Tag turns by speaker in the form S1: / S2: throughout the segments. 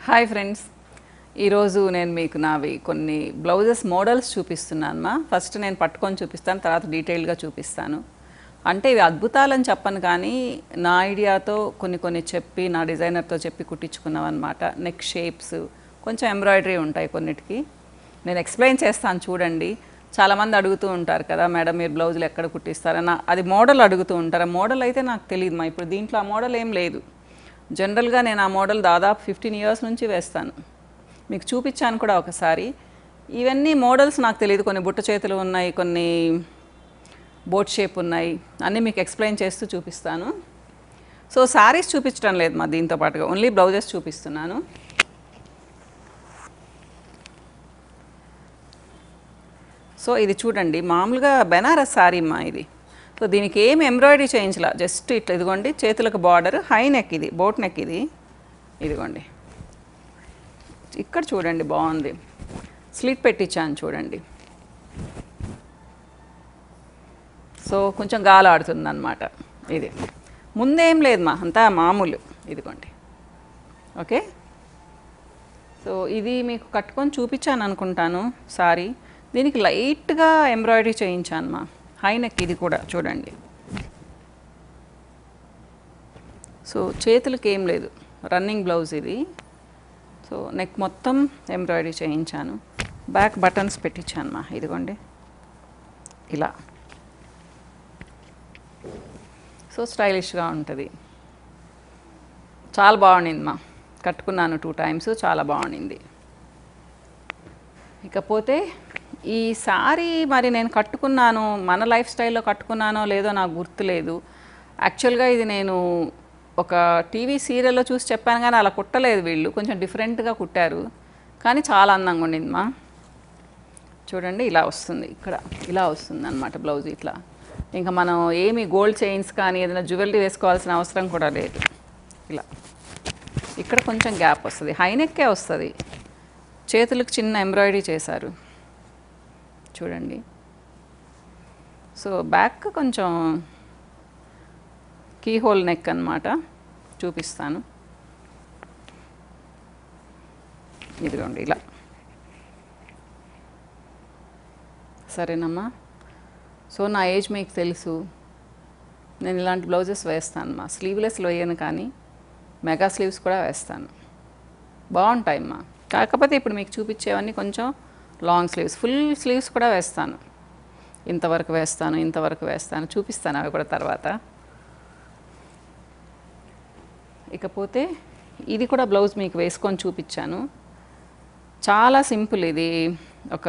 S1: Hi friends ఈరోజు నేను మీకు నావి కొన్ని బ్లౌజెస్ మోడల్స్ చూపిస్తున్నానమ్మా ఫస్ట్ నేను పట్టుకొని చూపిస్తాను తర్వాత డీటెయిల్గా చూపిస్తాను అంటే ఇవి అద్భుతాలని చెప్పను కానీ నా ఐడియాతో కొన్ని కొన్ని చెప్పి నా డిజైనర్తో చెప్పి కుట్టించుకున్నాం అనమాట నెక్ షేప్స్ కొంచెం ఎంబ్రాయిడరీ ఉంటాయి కొన్నిటికి నేను ఎక్స్ప్లెయిన్ చేస్తాను చూడండి చాలామంది అడుగుతూ ఉంటారు కదా మేడం మీరు బ్లౌజులు ఎక్కడ కుట్టిస్తారని అది మోడల్ అడుగుతూ ఉంటారు ఆ మోడల్ అయితే నాకు తెలియదు మా ఇప్పుడు దీంట్లో ఆ మోడల్ ఏం లేదు జనరల్గా నేను ఆ మోడల్ దాదాపు ఫిఫ్టీన్ ఇయర్స్ నుంచి వేస్తాను మీకు చూపించాను కూడా ఒకసారి ఇవన్నీ మోడల్స్ నాకు తెలియదు కొన్ని బుట్ట చేతులు ఉన్నాయి కొన్ని బోట్ షేప్ ఉన్నాయి అన్నీ మీకు ఎక్స్ప్లెయిన్ చేస్తూ చూపిస్తాను సో శారీస్ చూపించడం లేదు మా దీంతో పాటుగా ఓన్లీ బ్లౌజెస్ చూపిస్తున్నాను సో ఇది చూడండి మామూలుగా బెనారస్ శారీ మా ఇది సో దీనికి ఏం ఎంబ్రాయిడరీ చేయించలా జస్ట్ ఇట్లా ఇదిగోండి చేతులకు బార్డర్ హై నెక్ ఇది బోట్ నెక్ ఇది ఇదిగోండి ఇక్కడ చూడండి బాగుంది స్లిట్ పెట్టించాను చూడండి సో కొంచెం గాలి ఆడుతుంది అనమాట ఇది ముందేం లేదు మా అంతా మామూలు ఇదిగోండి ఓకే సో ఇది మీకు కట్టుకొని చూపించాను అనుకుంటాను సారీ దీనికి లైట్గా ఎంబ్రాయిడరీ చేయించాను మా హై నెక్ ఇది కూడా చూడండి సో చేతులకి ఏం లేదు రన్నింగ్ బ్లౌజ్ ఇది సో నెక్ మొత్తం ఎంబ్రాయిడరీ చేయించాను బ్యాక్ బటన్స్ పెట్టించాను మా ఇదిగోండి ఇలా సో స్టైలిష్గా ఉంటుంది చాలా బాగుండింది మా కట్టుకున్నాను టూ టైమ్స్ చాలా బాగుండింది ఇకపోతే ఈ సారీ మరి నేను కట్టుకున్నాను మన లైఫ్ స్టైల్లో కట్టుకున్నానో లేదో నాకు గుర్తులేదు యాక్చువల్గా ఇది నేను ఒక టీవీ సీరియల్లో చూసి చెప్పాను కానీ అలా కుట్టలేదు వీళ్ళు కొంచెం డిఫరెంట్గా కుట్టారు కానీ చాలా అందంగా ఉండింది మా చూడండి ఇలా వస్తుంది ఇక్కడ ఇలా వస్తుంది అనమాట బ్లౌజ్ ఇట్లా ఇంకా మనం ఏమి గోల్డ్ చైన్స్ కానీ ఏదైనా జ్యువెలరీ వేసుకోవాల్సిన అవసరం కూడా లేదు ఇలా ఇక్కడ కొంచెం గ్యాప్ వస్తుంది హైనెక్కే వస్తుంది చేతులకు చిన్న ఎంబ్రాయిడరీ చేశారు చూడండి సో బ్యాక్ కొంచెం కీ హోల్ నెక్ అనమాట చూపిస్తాను ఇదిగోండి ఇలా సరేనమ్మా సో నా ఏజ్ మీకు తెలుసు నేను ఇలాంటి బ్లౌజెస్ వేస్తాను మా స్లీవ్లెస్లో వేయను కానీ మెగా స్లీవ్స్ కూడా వేస్తాను బాగుంటాయి అమ్మా కాకపోతే ఇప్పుడు మీకు చూపించేవన్నీ కొంచెం లాంగ్ స్లీవ్స్ ఫుల్ స్లీవ్స్ కూడా వేస్తాను ఇంతవరకు వేస్తాను ఇంతవరకు వేస్తాను చూపిస్తాను అవి కూడా తర్వాత ఇకపోతే ఇది కూడా బ్లౌజ్ మీకు వేసుకొని చూపించాను చాలా సింపుల్ ఇది ఒక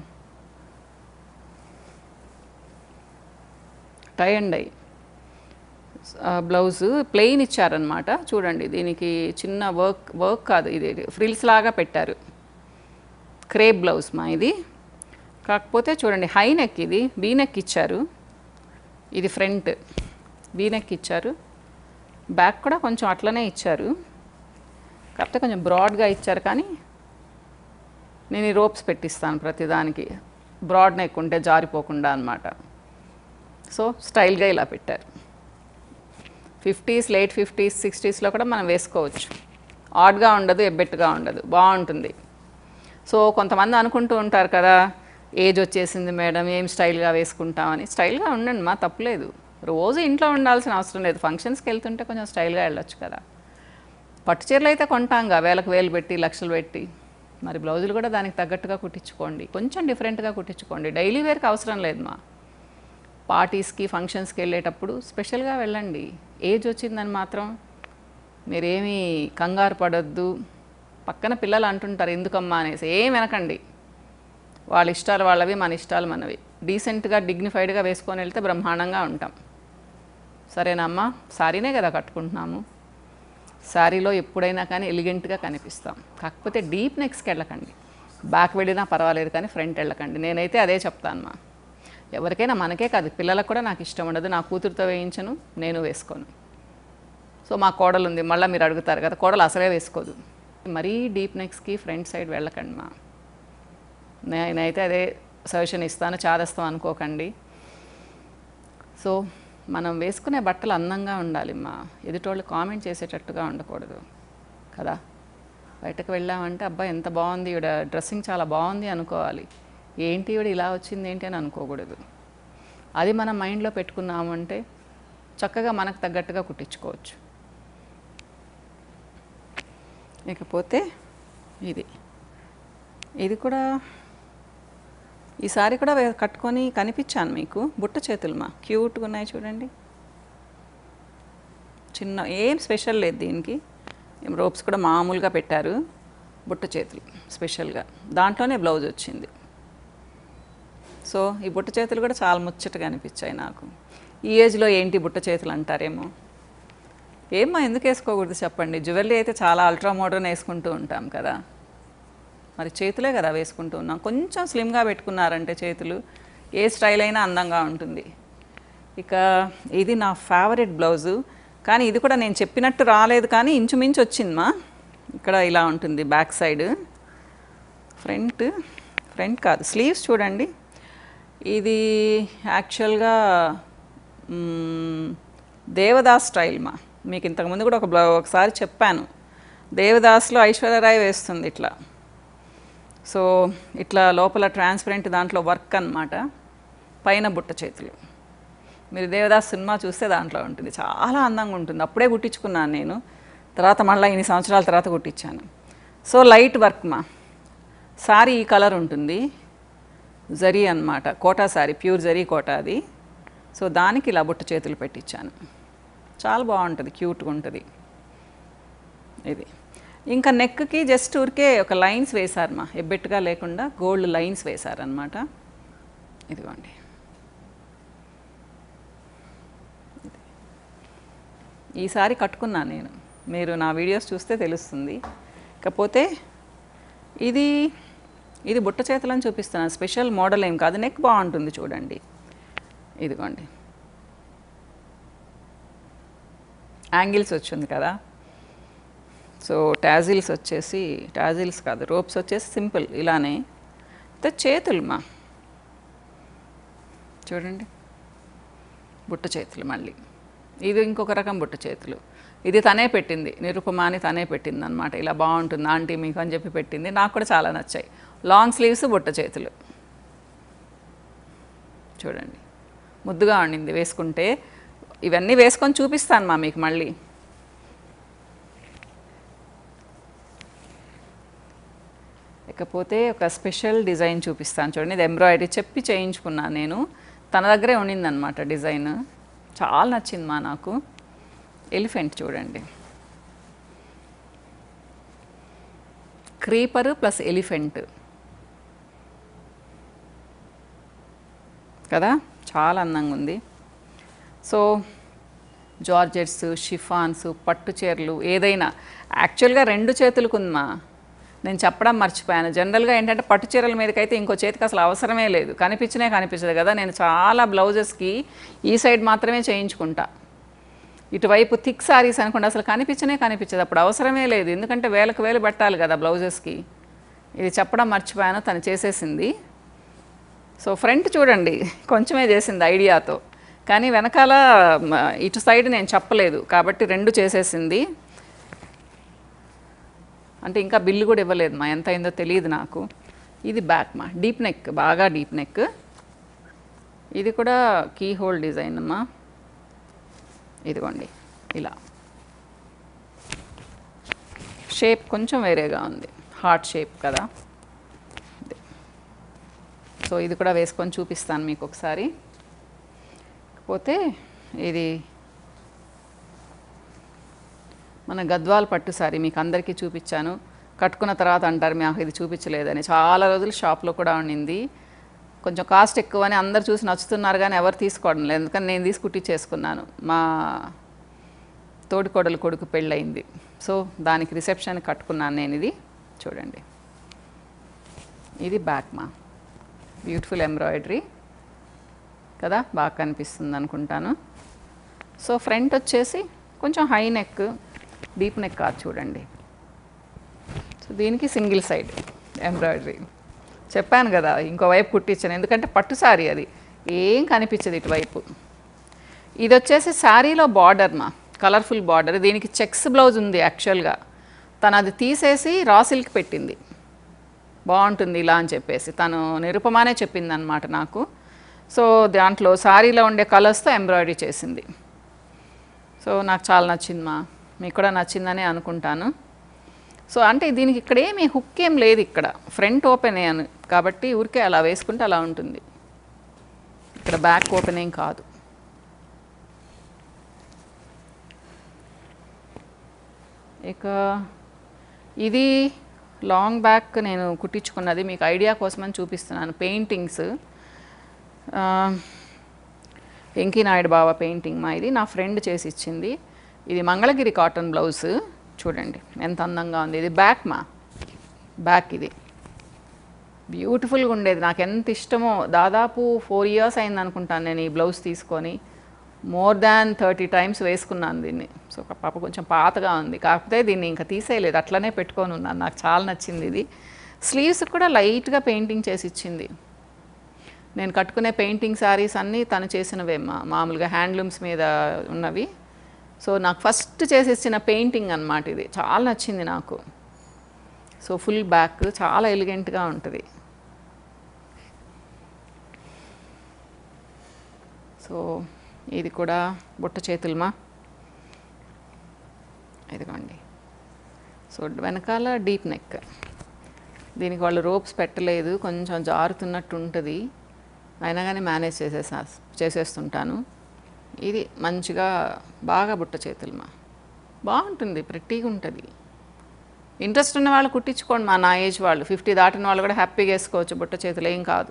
S1: tie and dye blouse plain ఇచ్చారనమాట చూడండి దీనికి చిన్న వర్క్ వర్క్ కాదు ఇది ఫ్రిల్స్ లాగా పెట్టారు క్రేప్ బ్లౌజ్ మా ఇది కాకపోతే చూడండి హై నెక్ ఇది వీ నెక్ ఇచ్చారు ఇది ఫ్రంట్ వీ నెక్ ఇచ్చారు బ్యాక్ కూడా కొంచెం అట్లనే ఇచ్చారు కాకపోతే కొంచెం బ్రాడ్గా ఇచ్చారు కానీ నేను ఈ రోప్స్ పెట్టిస్తాను ప్రతిదానికి బ్రాడ్ నెక్ ఉంటే జారిపోకుండా అనమాట సో స్టైల్గా ఇలా పెట్టారు ఫిఫ్టీస్ లేట్ ఫిఫ్టీస్ సిక్స్టీస్లో కూడా మనం వేసుకోవచ్చు ఆడ్గా ఉండదు ఎబ్బెట్టుగా ఉండదు బాగుంటుంది సో కొంతమంది అనుకుంటూ ఉంటారు కదా ఏజ్ వచ్చేసింది మేడం ఏం స్టైల్గా వేసుకుంటామని స్టైల్గా ఉండండి మా తప్పులేదు రోజు ఇంట్లో ఉండాల్సిన అవసరం లేదు ఫంక్షన్స్కి వెళ్తుంటే కొంచెం స్టైల్గా వెళ్ళొచ్చు కదా పట్టు చీరలు అయితే కొంటాంగా వేలకు వేలు పెట్టి లక్షలు పెట్టి మరి బ్లౌజులు కూడా దానికి తగ్గట్టుగా కుట్టించుకోండి కొంచెం డిఫరెంట్గా కుట్టించుకోండి డైలీ వేర్కి అవసరం లేదు మా పార్టీస్కి ఫంక్షన్స్కి వెళ్ళేటప్పుడు స్పెషల్గా వెళ్ళండి ఏజ్ వచ్చిందని మాత్రం మీరేమీ కంగారు పడొద్దు పక్కన పిల్లలు అంటుంటారు ఎందుకమ్మా అనేసి ఏం వినకండి వాళ్ళ ఇష్టాలు వాళ్ళవి మన ఇష్టాలు మనవి డీసెంట్గా డిగ్నిఫైడ్గా వేసుకొని వెళ్తే బ్రహ్మాండంగా ఉంటాం సరేనమ్మా సారీనే కదా కట్టుకుంటున్నాము శారీలో ఎప్పుడైనా కానీ ఎలిగెంట్గా కనిపిస్తాం కాకపోతే డీప్ నెక్స్కి వెళ్ళకండి బ్యాక్ వెళ్ళినా పర్వాలేదు కానీ ఫ్రంట్ వెళ్ళకండి నేనైతే అదే చెప్తాను మా ఎవరికైనా మనకే కాదు పిల్లలకు కూడా నాకు ఇష్టం ఉండదు నా కూతురుతో వేయించను నేను వేసుకోను సో మా కోడలు ఉంది మళ్ళీ మీరు అడుగుతారు కదా కోడలు అసలే వేసుకోదు మరీ డీప్ నెక్స్కి ఫ్రంట్ సైడ్ వెళ్ళకండి మా నేనైతే అదే సజెషన్ ఇస్తాను చాదస్తాం అనుకోకండి సో మనం వేసుకునే బట్టలు అందంగా ఉండాలి మా ఎదుటోళ్ళు కామెంట్ చేసేటట్టుగా ఉండకూడదు కదా బయటకు వెళ్ళామంటే అబ్బా ఎంత బాగుంది ఈవిడ డ్రెస్సింగ్ చాలా బాగుంది అనుకోవాలి ఏంటి ఈవిడ ఇలా వచ్చింది ఏంటి అని అనుకోకూడదు అది మనం మైండ్లో పెట్టుకున్నామంటే చక్కగా మనకు తగ్గట్టుగా కుట్టించుకోవచ్చు ఇకపోతే ఇది ఇది కూడా ఈసారి కూడా వే- కట్టుకొని కనిపించాను మీకు బుట్ట చేతులు మా క్యూట్గా ఉన్నాయి చూడండి చిన్న ఏం స్పెషల్ లేదు దీనికి ఏం రోప్స్ కూడా మామూలుగా పెట్టారు బుట్ట చేతులు స్పెషల్గా దాంట్లోనే బ్లౌజ్ వచ్చింది సో ఈ బుట్ట చేతులు కూడా చాలా ముచ్చటగా అనిపించాయి నాకు ఈ ఏజ్లో ఏంటి బుట్ట చేతులు అంటారేమో ఏమ్మా ఎందుకు వేసుకోకూడదు చెప్పండి జ్యువెలరీ అయితే చాలా అల్ట్రా మోడర్న్ వేసుకుంటూ ఉంటాం కదా మరి చేతులే కదా వేసుకుంటూ ఉన్నాం కొంచెం స్లిమ్గా పెట్టుకున్నారంటే చేతులు ఏ స్టైల్ అయినా అందంగా ఉంటుంది ఇక ఇది నా ఫేవరెట్ బ్లౌజు కానీ ఇది కూడా నేను చెప్పినట్టు రాలేదు కానీ ఇంచుమించు వచ్చిందమ్మా ఇక్కడ ఇలా ఉంటుంది బ్యాక్ సైడ్ ఫ్రంట్ ఫ్రంట్ కాదు స్లీవ్స్ చూడండి ఇది యాక్చువల్గా మ్మ్, దేవదాస్ స్టైల్ మా మీకు ఇంతకుముందు కూడా ఒక బ్లౌ ఒకసారి చెప్పాను దేవదాస్లో ఐశ్వర్యరాయ్ వేస్తుంది ఇట్లా సో ఇట్లా లోపల ట్రాన్స్పరెంట్ దాంట్లో వర్క్ అన్నమాట పైన బుట్ట చేతులు మీరు దేవదాస్ సినిమా చూస్తే దాంట్లో ఉంటుంది చాలా అందంగా ఉంటుంది అప్పుడే కుట్టించుకున్నాను నేను తర్వాత మళ్ళీ ఇన్ని సంవత్సరాల తర్వాత కుట్టించాను సో లైట్ వర్క్ మా సారీ ఈ కలర్ ఉంటుంది జరీ అన్నమాట కోటా సారీ ప్యూర్ జరీ కోటా అది సో దానికి ఇలా బుట్ట చేతులు పెట్టించాను చాలా బాగుంటుంది క్యూట్గా ఉంటుంది ఇది ఇంకా నెక్కి జస్ట్ ఊరికే ఒక లైన్స్ వేశారు మా ఎబ్బెట్టుగా లేకుండా గోల్డ్ లైన్స్ వేశారనమాట ఇదిగోండి ఈసారి కట్టుకున్నాను నేను మీరు నా వీడియోస్ చూస్తే తెలుస్తుంది కాకపోతే ఇది ఇది బుట్ట చేతులని చూపిస్తున్నాను స్పెషల్ మోడల్ ఏం కాదు నెక్ బాగుంటుంది చూడండి ఇదిగోండి యాంగిల్స్ వచ్చింది కదా సో టాజిల్స్ వచ్చేసి టాజిల్స్ కాదు రోప్స్ వచ్చేసి సింపుల్ ఇలానే అయితే చేతులు మా చూడండి బుట్ట చేతులు మళ్ళీ ఇది ఇంకొక రకం బుట్ట చేతులు ఇది తనే పెట్టింది నిరుపమాని తనే పెట్టింది అనమాట ఇలా బాగుంటుంది ఆంటీ మీకు అని చెప్పి పెట్టింది నాకు కూడా చాలా నచ్చాయి లాంగ్ స్లీవ్స్ బుట్ట చేతులు చూడండి ముద్దుగా ఉండింది వేసుకుంటే ఇవన్నీ వేసుకొని చూపిస్తాను మా మీకు మళ్ళీ ఇకపోతే ఒక స్పెషల్ డిజైన్ చూపిస్తాను చూడండి ఇది ఎంబ్రాయిడరీ చెప్పి చేయించుకున్నాను నేను తన దగ్గరే ఉండిందనమాట డిజైన్ చాలా నచ్చింది మా నాకు ఎలిఫెంట్ చూడండి క్రీపరు ప్లస్ ఎలిఫెంట్ కదా చాలా అందంగా ఉంది సో జార్జెట్స్ షిఫాన్స్ పట్టు చీరలు ఏదైనా యాక్చువల్గా రెండు చేతులకు ఉందమ్మా నేను చెప్పడం మర్చిపోయాను జనరల్గా ఏంటంటే పట్టు చీరల మీదకైతే ఇంకో చేతికి అసలు అవసరమే లేదు కనిపించనే కనిపించదు కదా నేను చాలా బ్లౌజెస్కి ఈ సైడ్ మాత్రమే చేయించుకుంటా ఇటువైపు థిక్ సారీస్ అనుకోండి అసలు కనిపించనే కనిపించదు అప్పుడు అవసరమే లేదు ఎందుకంటే వేలకు వేలు పెట్టాలి కదా బ్లౌజెస్కి ఇది చెప్పడం మర్చిపోయాను తను చేసేసింది సో ఫ్రంట్ చూడండి కొంచెమే చేసింది ఐడియాతో కానీ వెనకాల మ, ఇటు సైడ్ నేను చెప్పలేదు కాబట్టి రెండు చేసేసింది అంటే ఇంకా బిల్లు కూడా ఇవ్వలేదు మా ఎంత అయిందో తెలియదు నాకు ఇది బ్యాక్ మా డీప్ నెక్ బాగా డీప్ నెక్ ఇది కూడా కీ హోల్ డిజైన్ అమ్మా ఇదిగోండి ఇలా షేప్ కొంచెం వేరేగా ఉంది హార్ట్ షేప్ కదా ఇది. సో ఇది కూడా వేసుకొని చూపిస్తాను మీకు ఒకసారి పోతే ఇది మన గద్వాల్ పట్టు సారీ మీకు అందరికీ చూపించాను కట్టుకున్న తర్వాత అంటారు మాకు ఇది చూపించలేదని చాలా రోజులు షాప్లో కూడా ఉండింది కొంచెం కాస్ట్ ఎక్కువ అని అందరు చూసి నచ్చుతున్నారు కానీ ఎవరు తీసుకోవడం లేదు ఎందుకని నేను తీసి కుట్టించేసుకున్నాను మా తోడికోడలు కొడుకు పెళ్ళయింది సో దానికి రిసెప్షన్ కట్టుకున్నాను నేను ఇది చూడండి ఇది బ్యాక్ మా బ్యూటిఫుల్ ఎంబ్రాయిడరీ కదా బాగా కనిపిస్తుంది అనుకుంటాను సో ఫ్రంట్ వచ్చేసి కొంచెం హై నెక్ డీప్ నెక్ కాదు చూడండి సో దీనికి సింగిల్ సైడ్ ఎంబ్రాయిడరీ చెప్పాను కదా ఇంకోవైపు కుట్టించాను ఎందుకంటే పట్టు సారీ అది ఏం కనిపించదు ఇటువైపు ఇది వచ్చేసి శారీలో బార్డర్ మా కలర్ఫుల్ బార్డర్ దీనికి చెక్స్ బ్లౌజ్ ఉంది యాక్చువల్గా తను అది తీసేసి రా సిల్క్ పెట్టింది బాగుంటుంది ఇలా అని చెప్పేసి తను నిరుపమానే చెప్పింది అనమాట నాకు సో దాంట్లో శారీలో ఉండే కలర్స్తో ఎంబ్రాయిడరీ చేసింది సో నాకు చాలా నచ్చింది మా మీకు కూడా నచ్చిందని అనుకుంటాను సో అంటే దీనికి ఇక్కడ ఏమి హుక్ ఏం లేదు ఇక్కడ ఫ్రంట్ ఓపెన్ అని కాబట్టి ఊరికే అలా వేసుకుంటే అలా ఉంటుంది ఇక్కడ బ్యాక్ ఓపెన్ ఏం కాదు ఇక ఇది లాంగ్ బ్యాక్ నేను కుట్టించుకున్నది మీకు ఐడియా కోసమని చూపిస్తున్నాను పెయింటింగ్స్ వెంకీ నాయుడు బావ పెయింటింగ్ మా ఇది నా ఫ్రెండ్ చేసి ఇచ్చింది ఇది మంగళగిరి కాటన్ బ్లౌజ్ చూడండి ఎంత అందంగా ఉంది ఇది బ్యాక్ మా బ్యాక్ ఇది బ్యూటిఫుల్గా ఉండేది నాకు ఎంత ఇష్టమో దాదాపు ఫోర్ ఇయర్స్ అయింది అనుకుంటాను నేను ఈ బ్లౌజ్ తీసుకొని మోర్ దాన్ థర్టీ టైమ్స్ వేసుకున్నాను దీన్ని సో ఒక పాప కొంచెం పాతగా ఉంది కాకపోతే దీన్ని ఇంకా తీసేయలేదు అట్లనే పెట్టుకొని ఉన్నాను నాకు చాలా నచ్చింది ఇది స్లీవ్స్ కూడా లైట్గా పెయింటింగ్ చేసి ఇచ్చింది నేను కట్టుకునే పెయింటింగ్ శారీస్ అన్నీ తను చేసినవే మా మామూలుగా హ్యాండ్లూమ్స్ మీద ఉన్నవి సో నాకు ఫస్ట్ చేసి ఇచ్చిన పెయింటింగ్ అనమాట ఇది చాలా నచ్చింది నాకు సో ఫుల్ బ్యాక్ చాలా ఎలిగెంట్గా ఉంటుంది సో ఇది కూడా బుట్ట చేతులమా ఇదిగోండి సో వెనకాల డీప్ నెక్ దీనికి వాళ్ళు రోప్స్ పెట్టలేదు కొంచెం జారుతున్నట్టు ఉంటుంది అయినా కానీ మేనేజ్ చేసేసా చేసేస్తుంటాను ఇది మంచిగా బాగా బుట్ట చేతులమా బాగుంటుంది ప్రెట్టీగా ఉంటుంది ఇంట్రెస్ట్ ఉన్న వాళ్ళు కుట్టించుకోండి మా నా ఏజ్ వాళ్ళు ఫిఫ్టీ దాటిన వాళ్ళు కూడా హ్యాపీగా వేసుకోవచ్చు బుట్ట చేతులు ఏం కాదు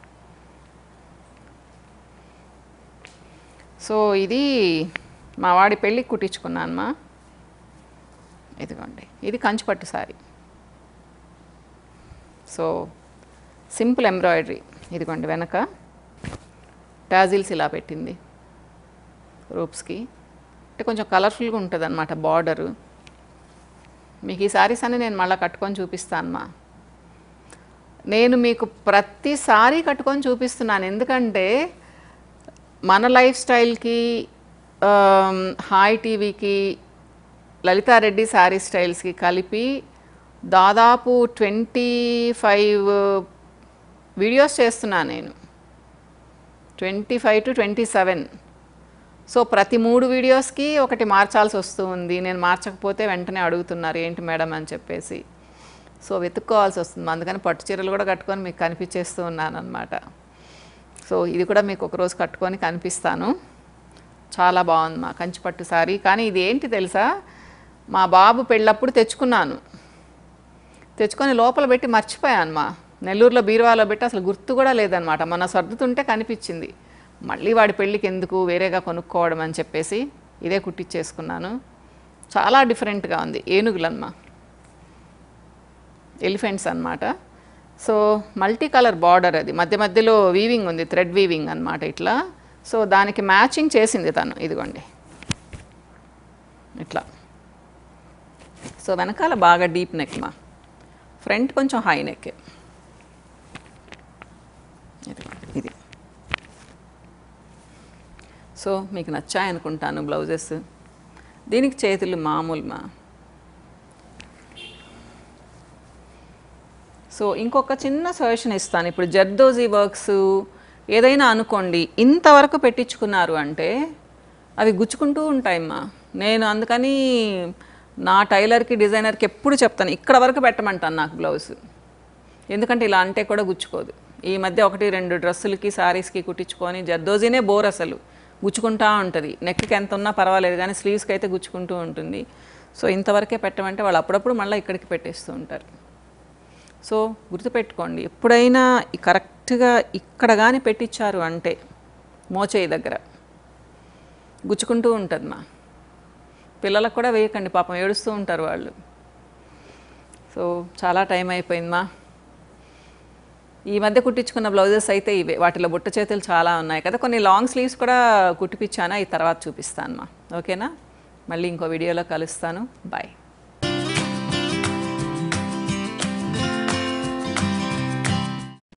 S1: సో ఇది మా వాడి పెళ్ళికి కుట్టించుకున్నాను మా ఇదిగోండి ఇది Kanchipattu sari so simple embroidery ఇదిగోండి వెనక టాజిల్స్ ఇలా పెట్టింది రూప్స్కి అంటే కొంచెం కలర్ఫుల్గా ఉంటుంది అనమాట బార్డరు మీకు ఈ శారీస్ అన్ని నేను మళ్ళీ కట్టుకొని చూపిస్తాను మా నేను మీకు ప్రతిసారి కట్టుకొని చూపిస్తున్నాను ఎందుకంటే మన లైఫ్ స్టైల్కి ఆమ్, హాయ్ టీవీకి లలితారెడ్డి శారీ స్టైల్స్కి కలిపి దాదాపు ట్వంటీ ఫైవ్ వీడియోస్ చేస్తున్నాను నేను twenty five to twenty seven so ప్రతి మూడు వీడియోస్కి ఒకటి మార్చాల్సి వస్తూ ఉంది నేను మార్చకపోతే వెంటనే అడుగుతున్నారు ఏంటి మేడం అని చెప్పేసి సో వెతుక్కోవాల్సి వస్తుంది అందుకని పట్టు చీరలు కూడా కట్టుకొని మీకు కనిపించేస్తూ ఉన్నాను అనమాట సో ఇది కూడా మీకు ఒకరోజు కట్టుకొని కనిపిస్తాను చాలా బాగుంది మా కంచిపట్టు సారీ కానీ ఇది ఏంటి తెలుసా మా బాబు పెళ్ళప్పుడు తెచ్చుకున్నాను తెచ్చుకొని లోపల పెట్టి మర్చిపోయాను మా నెల్లూరులో బీరువాలో పెట్టి అసలు గుర్తు కూడా లేదనమాట మొన్న సర్దుతుంటే కనిపించింది మళ్ళీ వాడి పెళ్ళికి ఎందుకు వేరేగా కొనుక్కోవడం అని చెప్పేసి ఇదే కుట్టించేసుకున్నాను చాలా డిఫరెంట్గా ఉంది ఏనుగులమ్మా ఎలిఫెంట్స్ అన్నమాట సో మల్టీ కలర్ బార్డర్ అది మధ్య మధ్యలో వీవింగ్ ఉంది థ్రెడ్ వీవింగ్ అన్నమాట ఇట్లా సో దానికి మ్యాచింగ్ చేసింది తను ఇదిగోండి ఇట్లా సో వెనకాల బాగా డీప్ నెక్ మా ఫ్రంట్ కొంచెం హై నెక్ ఇది సో మీకు నచ్చాయనుకుంటాను బ్లౌజెస్ దీనికి చేతులు మామూలు మా సో ఇంకొక చిన్న సజెషన్ ఇస్తాను ఇప్పుడు జర్దోజీ వర్క్స్ ఏదైనా అనుకోండి ఇంతవరకు పెట్టించుకున్నారు అంటే అవి గుచ్చుకుంటూ ఉంటాయమ్మా నేను అందుకని నా టైలర్కి డిజైనర్కి ఎప్పుడు చెప్తాను ఇక్కడ వరకు పెట్టమంటాను నాకు బ్లౌజ్ ఎందుకంటే ఇలా అంటే కూడా గుచ్చుకోదు ఈ మధ్య ఒకటి రెండు డ్రెస్సులకి శారీస్కి కుట్టించుకొని జర్దోజీనే బోర్ అసలు గుచ్చుకుంటా ఉంటుంది నెక్కి ఎంత ఉన్నా పర్వాలేదు కానీ స్లీవ్స్కి అయితే గుచ్చుకుంటూ ఉంటుంది సో ఇంతవరకే పెట్టమంటే వాళ్ళు అప్పుడప్పుడు మళ్ళీ ఇక్కడికి పెట్టేస్తూ ఉంటారు సో గుర్తుపెట్టుకోండి ఎప్పుడైనా ఈ కరెక్ట్గా ఇక్కడ కానీ పెట్టించారు అంటే మోచేయి దగ్గర గుచ్చుకుంటూ ఉంటుంది మా పిల్లలకు కూడా వేయకండి పాపం ఏడుస్తూ ఉంటారు వాళ్ళు సో చాలా టైం అయిపోయింది మా ఈ మధ్య కుట్టించుకున్న బ్లౌజెస్ అయితే ఇవే వాటిలో బుట్ట చేతులు చాలా ఉన్నాయి కదా కొన్ని లాంగ్ స్లీవ్స్ కూడా కుట్టిపించాను ఈ తర్వాత చూపిస్తాను మా ఓకేనా మళ్ళీ ఇంకో వీడియోలో కలుస్తాను బాయ్